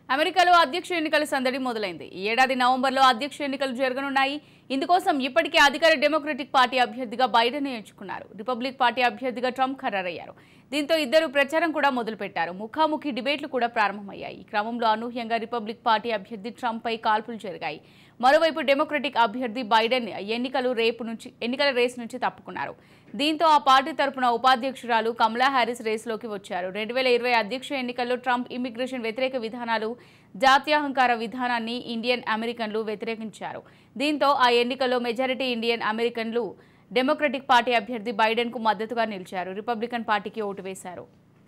అమెరికాలో అధ్యక్ష ఎన్నికల సందడి మొదలైంది ఈ ఏడాది నవంబర్లో అధ్యక్ష ఎన్నికలు జరగనున్నాయి ఇందుకోసం ఇప్పటికే అధికార డెమోక్రటిక్ పార్టీ అభ్యర్థిగా బైడెన్ ఎంచుకున్నారు రిపబ్లిక్ పార్టీ అభ్యర్థిగా ట్రంప్ ఖరారయ్యారు దీంతో ఇద్దరు ప్రచారం కూడా మొదలుపెట్టారు ముఖాముఖి డిబేట్లు కూడా ప్రారంభమయ్యాయి ఈ క్రమంలో అనూహ్యంగా రిపబ్లిక్ పార్టీ అభ్యర్థి ట్రంప్ పై కాల్పులు జరిగాయి మరోవైపు డెమోక్రటిక్ అభ్యర్థి బైడెన్ ఎన్నికలు రేపు నుంచి ఎన్నికల రేస్ నుంచి తప్పుకున్నారు దీంతో ఆ పార్టీ తరపున ఉపాధ్యక్షురాలు కమలా హ్యారిస్ రేసులోకి వచ్చారు రెండు వేల ఇరవై అధ్యక్ష ఎన్నికల్లో ట్రంప్ ఇమిగ్రేషన్ వ్యతిరేక విధానాలు జాత్యహంకార విధానాన్ని ఇండియన్ అమెరికన్లు వ్యతిరేకించారు దీంతో ఆ ఎన్నికల్లో మెజారిటీ ఇండియన్ అమెరికన్లు డెమోక్రటిక్ పార్టీ అభ్యర్థి బైడెన్కు మద్దతుగా నిలిచారు రిపబ్లికన్ పార్టీకి ఓటు వేశారు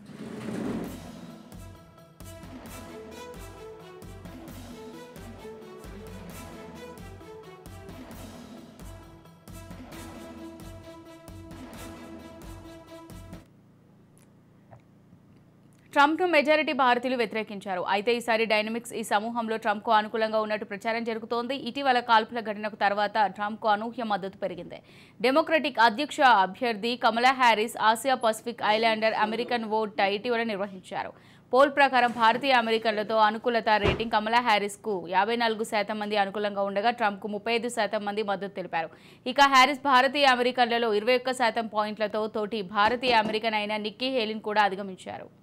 ట్రంప్ను మెజారిటీ భారతీయులు వ్యతిరేకించారు అయితే ఈసారి డైనమిక్స్ ఈ సమూహంలో ట్రంప్కు అనుకూలంగా ఉన్నట్టు ప్రచారం జరుగుతోంది ఇటీవల కాల్పుల ఘటనకు తర్వాత ట్రంప్కు అనూహ్య మద్దతు పెరిగింది డెమోక్రటిక్ అధ్యక్ష అభ్యర్థి Kamala Harris Asia Pacific islander American vote ఇటీవల నిర్వహించారు పోల్ ప్రకారం భారతీయ అమెరికన్లతో అనుకూలత రేటింగ్ కమలా హ్యారిస్కు యాభై నాలుగు శాతం మంది అనుకూలంగా ఉండగా ట్రంప్కు ముప్పై ఐదు శాతం మంది మద్దతు తెలిపారు ఇక హ్యారిస్ భారతీయ అమెరికన్లలో ఇరవై ఒక్క శాతం పాయింట్లతో తోటి భారతీయ అమెరికన్ అయిన నిక్కీ హేలిన్ కూడా అధిగమించారు